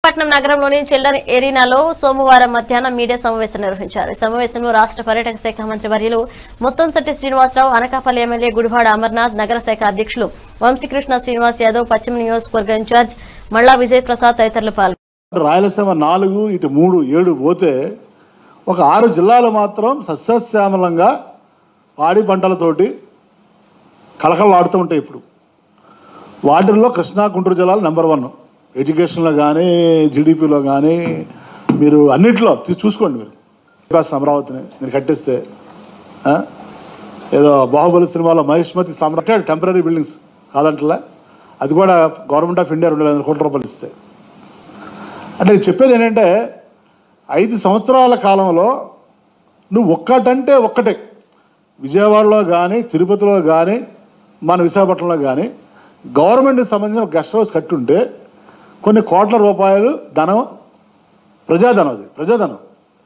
పట్నం నగరంలోని చెల్లన్ ఎరీనాలో సోమవారం మధ్యాహ్నం మీడియా సమావేశం నిర్వహించారు ఈ సమావేశంలో రాష్ట్ర పర్యాటక శాఖ మంత్రి వర్యులు ముత్తంశెట్టి శ్రీనివాసరావు అనకాపల్లి ఎమ్మెల్యే గుడివాడ అమర్నాథ్ నగర శాఖ అధ్యక్షులు వంశీకృష్ణ శ్రీనివాస్ యాదవ్ పశ్చిమ నియోజకవర్గ ఇన్ఛార్జ్ మల్లా విజయ్ ప్రసాద్ తదితరులు పాల్గొన్నారు రాయలసీమ నాలుగు ఇటు మూడు ఏడు పోతే ఒక ఆరు జిల్లాలు మాత్రం సస్యశ్యామలంగా పాడి పంటలతోటి కలకలలాడుతూ ఉంటాయి ఇప్పుడు వాటిల్లో కృష్ణా గుంటూరు జిల్లాలు నెంబర్ వన్ ఎడ్యుకేషన్లో కానీ జీడిపిలో కానీ మీరు అన్నింటిలో తీ- చూసుకోండి మీరు వికాస్ అమరావతిని మీరు కట్టిస్తే ఆ? ఏదో బాహుబలి సినిమాలో మహిష్మతి సామ్రాట్ టెంపరీ బిల్డింగ్స్ కాదంటలే అది కూడా గవర్నమెంట్ ఆఫ్ ఇండియా రెండు వేల కోట్ల రూపాయలు ఇస్తే అంటే నేను చెప్పేది ఏంటంటే ఐదు సంవత్సరాల కాలంలో నువ్వు ఒక్కటంటే ఒక్కటే విజయవాడలో కానీ తిరుపతిలో కానీ మన విశాఖపట్నంలో కానీ గవర్నమెంట్కి సంబంధించిన గెస్ట్ హౌస్ కట్టుంటే కొన్ని కోట్ల రూపాయలు ధనం ప్రజాధనం అది ప్రజాధనం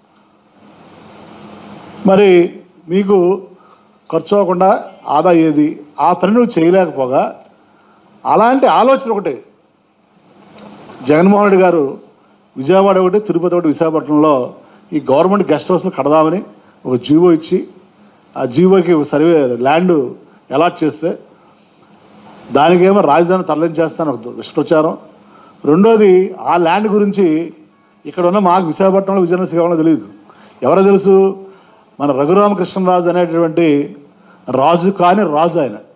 మరి మీకు ఖర్చు అవ్వకుండా ఆదా అయ్యేది ఆ పని నువ్వు చేయలేకపోగా అలాంటి ఆలోచన ఒకటే జగన్మోహన్ రెడ్డి గారు విజయవాడ ఒకటి తిరుపతి ఒకటి విశాఖపట్నంలో ఈ గవర్నమెంట్ గెస్ట్ హౌస్లు కడదామని ఒక జీవో ఇచ్చి ఆ జీవోకి సర్వే ల్యాండ్ అలాట్ చేస్తే దానికేమో రాజధాని తరలించేస్తాను ఒక దుష్ప్రచారం రెండోది ఆ ల్యాండ్ గురించి ఇక్కడ ఉన్న మాకు విశాఖపట్నంలో విజయనగరం శ్రీకాకుళంలో తెలియదు ఎవరో తెలుసు మన రఘురామకృష్ణరాజు అనేటువంటి రాజు కాని రాజు ఆయన